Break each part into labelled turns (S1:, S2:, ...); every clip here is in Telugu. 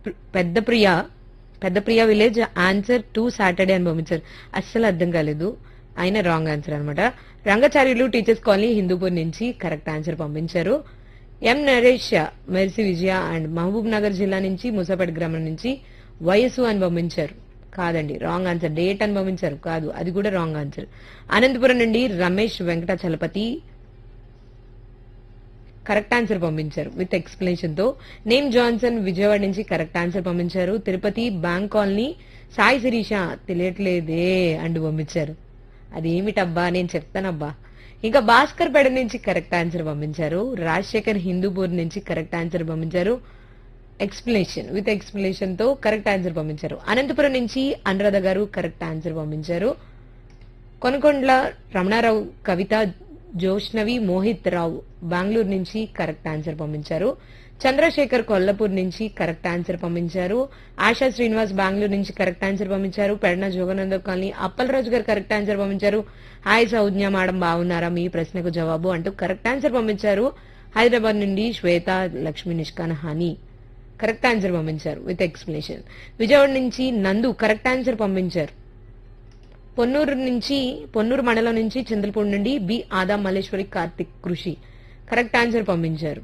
S1: ప్ర- పెద్ద ప్రియ పెద్ద Priya village answer to Saturday అని పంపించారు అస్సలు అర్థం కాలేదు అయినా రాంగ్ ఆన్సర్ అనమాట రంగచార్యులు టీచర్స్ కాలనీ హిందూపూర్ నుంచి కరెక్ట్ ఆన్సర్ పంపించారు M Naresh Mercy Vijaya and Mahabub Nagar జిల్లా నుంచి ముసాపేట గ్రామం నుంచి వయసు అని పంపించారు కాదండి రాంగ్ ఆన్సర్ డేట్ అని పంపించారు కాదు అది కూడా రాంగ్ ఆన్సర్ అనంతపురం నుండి రమేష్ వెంకటాచలపతి కరెక్ట్ ఆన్సర్ పంపించారు విత్ ఎక్స్ప్లెనేషన్ తో నేమ్ జాన్సన్ విజయవాడ నుంచి కరెక్ట్ ఆన్సర్ పంపించారు తిరుపతి బ్యాంక్ కాలనీ సాయి శిరీష తెలియట్లేదే అంటూ పంపించారు అది ఏమిటబ్బా నేను చెప్తానబ్బా ఇంకా భాస్కర్ పేడ నుంచి కరెక్ట్ ఆన్సర్ పంపించారు రాజశేఖర్ హిందూపూర్ నుంచి కరెక్ట్ ఆన్సర్ పంపించారు ఎక్స్ప్లెనేషన్ విత్ ఎక్స్ప్లెనేషన్ తో కరెక్ట్ ఆన్సర్ పంపించారు అనంతపురం నుంచి అనురాధ గారు కరెక్ట్ ఆన్సర్ పంపించారు కొనకొండ్ల రమణారావు కవిత జోష్నవి మోహిత్ రావు బెంగళూరు నుంచి కరెక్ట్ ఆన్సర్ పంపించారు చంద్రశేఖర్ కొల్లాపూర్ నుంచి కరెక్ట్ ఆన్సర్ పంపించారు ఆశా శ్రీనివాస్ బెంగళూరు నుంచి కరెక్ట్ ఆన్సర్ పంపించారు Pedana జోగనంద colony Appalaraju garu correct answer పంపించారు హాయ్ సౌజ్ఞ మేడం బాగున్నారా మీ ప్రశ్నకు జవాబు అంటూ కరెక్ట్ ఆన్సర్ పంపించారు హైదరాబాద్ నుండి శ్వేత లక్ష్మి నిష్కాన్ హాని కరెక్ట్ ఆన్సర్ పంపించారు విత్ ఎక్స్ప్లెనేషన్ విజయవాడ నుంచి నందు కరెక్ట్ ఆన్సర్ పంపించారు పొన్నూరు నుంచి పొన్నూరు మండలం నుంచి చంద్రపూడి నుండి బి ఆదా మల్లేశ్వరి కార్తిక్ కృషి కరెక్ట్ ఆన్సర్ పంపించారు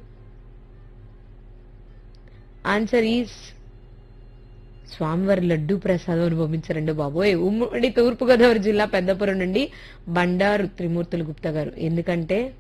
S1: ఆన్సర్ ఈస్ స్వామివారి లడ్డు ప్రసాదం అని పంపించారండి బాబోయ్ ఉమ్మడి తూర్పుగోదావరి జిల్లా పెద్దపురం నుండి బండారు త్రిమూర్తులు గుప్తా గారు ఎందుకంటే